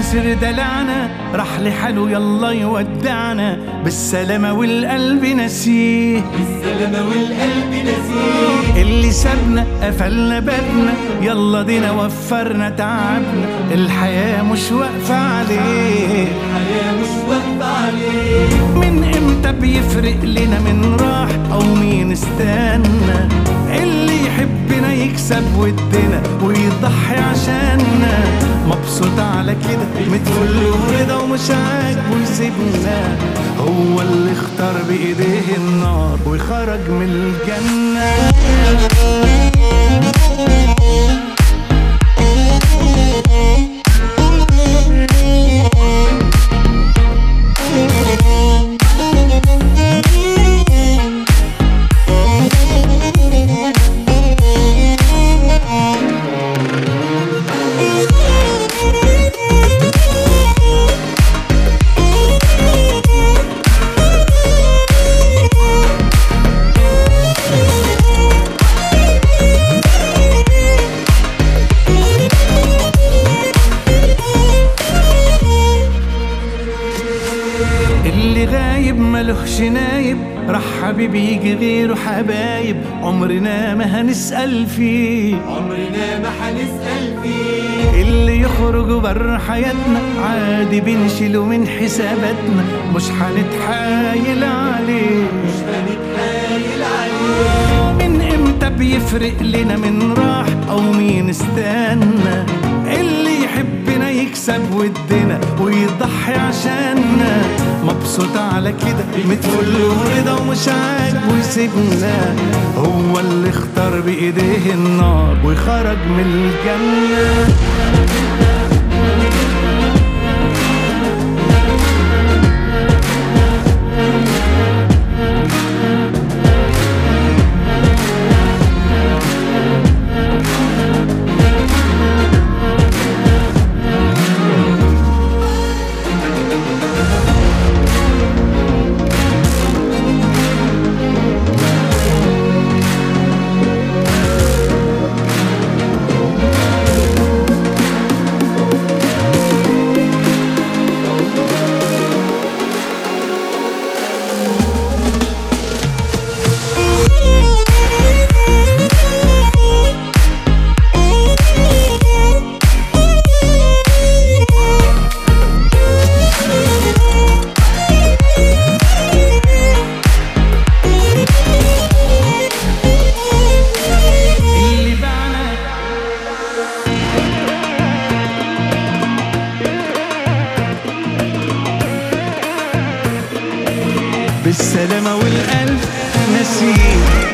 ياسر دلعنا راح لحاله يلا يودعنا بالسلامة والقلب نسيه بالسلامة والقلب نسيه اللي سابنا قفلنا بابنا يلا دينا وفرنا تعبنا الحياة مش واقفة عليه الحياة مش واقفة عليه من امتى بيفرق لنا من راح او مين استنى اللي يحبنا يكسب ودنا ويضحي عشاننا مبسوط على كده متفل ورضا ومش عاجبه يسيبنا هو اللي اختار بايديه النار وخرج من الجنه اللي غايب ملهش نايب راح حبيبي يجي غيره حبايب عمرنا ما هنسأل فيه عمرنا ما هنسأل فيه اللي يخرج بره حياتنا عادي بنشيله من حساباتنا مش هنتحايل عليه مش هنتحايل عليه من امتى بيفرق لنا من راح او مين استنى اللي يحبنا يكسب ودنا ويضحي عشاننا مبسوط على كده متفل ورضا ومش عاجبه يسيبنا هو اللي اختار بايديه النار وخرج من الجنه اللي بعنا بالسلامة والقلب نسيم